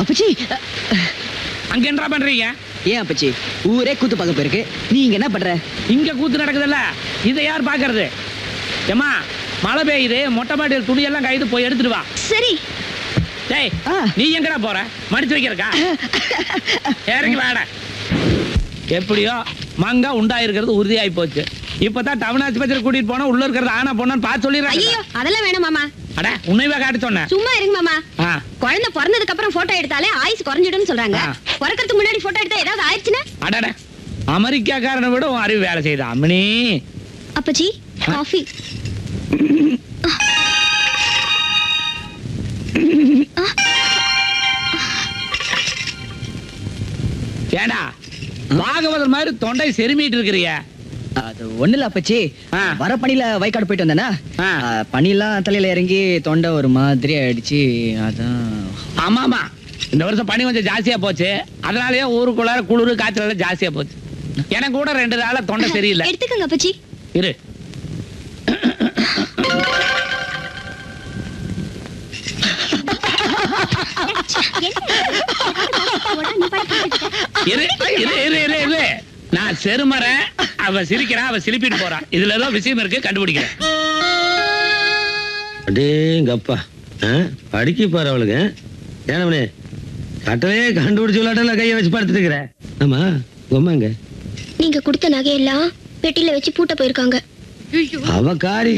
அப்பச்சி அங்க என்ன பண்றீங்க ஏன் அப்பச்சி ஊரே கூத்து பார்க்க போயிருக்கு நீங்க என்ன பண்ற இங்க கூத்து நடக்குதுல்ல இதை யார் பாக்குறது ஏமா மழை பெய்யுது மொட்டை மாடியில் துணியெல்லாம் கைது போய் எடுத்துட்டு வா சரி டேய் ஆ. நீ எங்கடா போற மடிச்சு வைக்கிறக்கா இறங்கி வாட எப்படியோ மங்கா உண்டாயிருக்கிறது உறுதியாகி போச்சு இப்பதான் டவுன் ஆஸ்பத்திரி கூட்டிட்டு போனா உள்ள இருக்கிறது ஆனா பொண்ணு பார்த்து சொல்லிடுறாங்க ஐயோ அதெல்லாம் வேணாம் மாமா அட உன்னைவா காட்ட சொன்னேன் சும்மா இருங்க மாமா ஆ, குழந்தை பிறந்ததுக்கு அப்புறம் போட்டோ எடுத்தாலே ஆயுசு குறைஞ்சிடும்னு சொல்றாங்க ஆ. பிறக்கிறதுக்கு முன்னாடி போட்டோ எடுத்தா ஏதாவது ஆயிடுச்சுன்னா அடட அமெரிக்காக்காரனை விட உன் அறிவு வேலை செய்யுது அம்மனி அப்பச்சி ஆ. காஃபி ஏடா பாகவதர் மாதிரி தொண்டை செருமிட்டு இருக்கிறிய அது ஒண்ணு இல்ல அப்பச்சி ஆ. வர பனியில வயக்காடு போயிட்டு வந்தேனா ஆ. ஆ, பனியெல்லாம் தலையில இறங்கி தொண்டை ஒரு மாதிரி ஆயிடுச்சு அதான் ஆமா ஆமா இந்த வருஷம் பனி கொஞ்சம் ஜாஸ்தியா போச்சு அதனாலயே ஊருக்குள்ளார குளிர் காய்ச்சல் எல்லாம் ஜாஸ்தியா போச்சு எனக்கு கூட ரெண்டு நாளா தொண்டை சரியில்லை எடுத்துக்கங்க அப்பச்சி இரு இரு இரு இரு இரு இரு நான் செருமறேன் அவ சிரிக்கிறான் அவ சிரிப்பிட்டு போறான் இதுல ஏதோ விஷயம் இருக்கு கண்டுபிடிக்கிறேன் அடேங்கப்பா ஆ, படிக்க பாரு அவளுக்கு ஏனவனே கட்டவே கண்டுபிடிச்சு விளையாட்டுல கையை வச்சு படுத்துட்டு இருக்கிற ஆமா உம்மாங்க நீங்க கொடுத்த நகையெல்லாம் பெட்டியில வச்சு பூட்ட போயிருக்காங்க அவ காரி